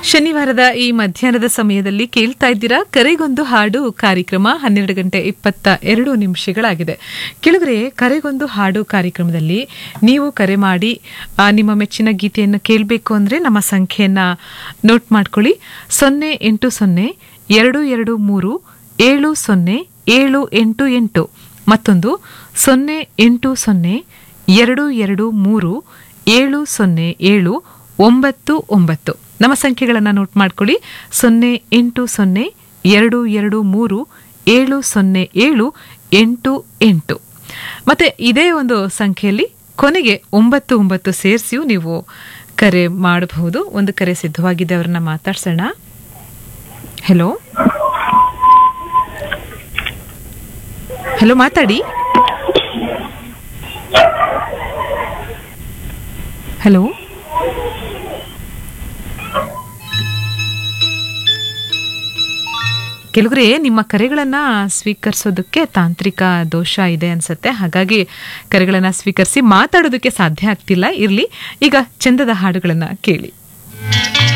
ಶನಿವಾರದ ಈ ಮಧ್ಯಾಹ್ನದ ಸಮಯದಲ್ಲಿ ಕೇಳ್ತಾ ಇದ್ದೀರಾ ಕರೆಗೊಂದು ಹಾಡು ಕಾರ್ಯಕ್ರಮ ಹನ್ನೆರಡು ಗಂಟೆ ಇಪ್ಪತ್ತ ಎರಡು ನಿಮಿಷಗಳಾಗಿದೆ ಕೆಳಗರೆ ಕರೆಗೊಂದು ಹಾಡು ಕಾರ್ಯಕ್ರಮದಲ್ಲಿ ನೀವು ಕರೆ ಮಾಡಿ ಆ, ನಿಮ್ಮ ಮೆಚ್ಚಿನ ಗೀತೆಯನ್ನು ಕೇಳಬೇಕು ಅಂದರೆ ನಮ್ಮ ಸಂಖ್ಯೆಯನ್ನ ನೋಟ್ ಮಾಡ್ಕೊಳ್ಳಿ ಸೊನ್ನೆ ಎಂಟು ಸೊನ್ನೆ ಎರಡು ಎರಡು ಮೂರು ಏಳು ಸೊನ್ನೆ ಏಳು ಎಂಟು ಎಂಟು ಮತ್ತೊಂದು ಸೊನ್ನೆ ಎಂಟು ಸೊನ್ನೆ ಎರಡು ಎರಡು ಮೂರು ಏಳು ಸೊನ್ನೆ ಏಳು ಒಂಬತ್ತು ಒಂಬತ್ತು ನಮ್ಮ ಸಂಖ್ಯೆಗಳನ್ನು ನೋಟ್ ಮಾಡ್ಕೊಳ್ಳಿ ಸೊನ್ನೆ ಎಂಟು ಸೊನ್ನೆ ಎರಡು ಎರಡು ಮೂರು ಏಳು ಸೊನ್ನೆ ಏಳು ಎಂಟು ಎಂಟು ಮತ್ತೆ ಇದೇ ಒಂದು ಸಂಖ್ಯೆಯಲ್ಲಿ ಕೊನೆಗೆ ಒಂಬತ್ತು ಒಂಬತ್ತು ಸೇರಿಸಿಯೂ ನೀವು ಕರೆ ಮಾಡಬಹುದು ಒಂದು ಕರೆ ಸಿದ್ಧವಾಗಿದೆ ಅವ್ರನ್ನ ಮಾತಾಡ್ಸೋಣ ಹೆಲೋ ಹಲೋ ಮಾತಾಡಿ ಹಲೋ ಕೆಲವರೇ ನಿಮ್ಮ ಕರೆಗಳನ್ನ ಸ್ವೀಕರಿಸೋದಕ್ಕೆ ತಾಂತ್ರಿಕ ದೋಷ ಇದೆ ಅನ್ಸುತ್ತೆ ಹಾಗಾಗಿ ಕರೆಗಳನ್ನ ಸ್ವೀಕರಿಸಿ ಮಾತಾಡೋದಕ್ಕೆ ಸಾಧ್ಯ ಆಗ್ತಿಲ್ಲ ಇರ್ಲಿ ಈಗ ಚಂದದ ಹಾಡುಗಳನ್ನ ಕೇಳಿ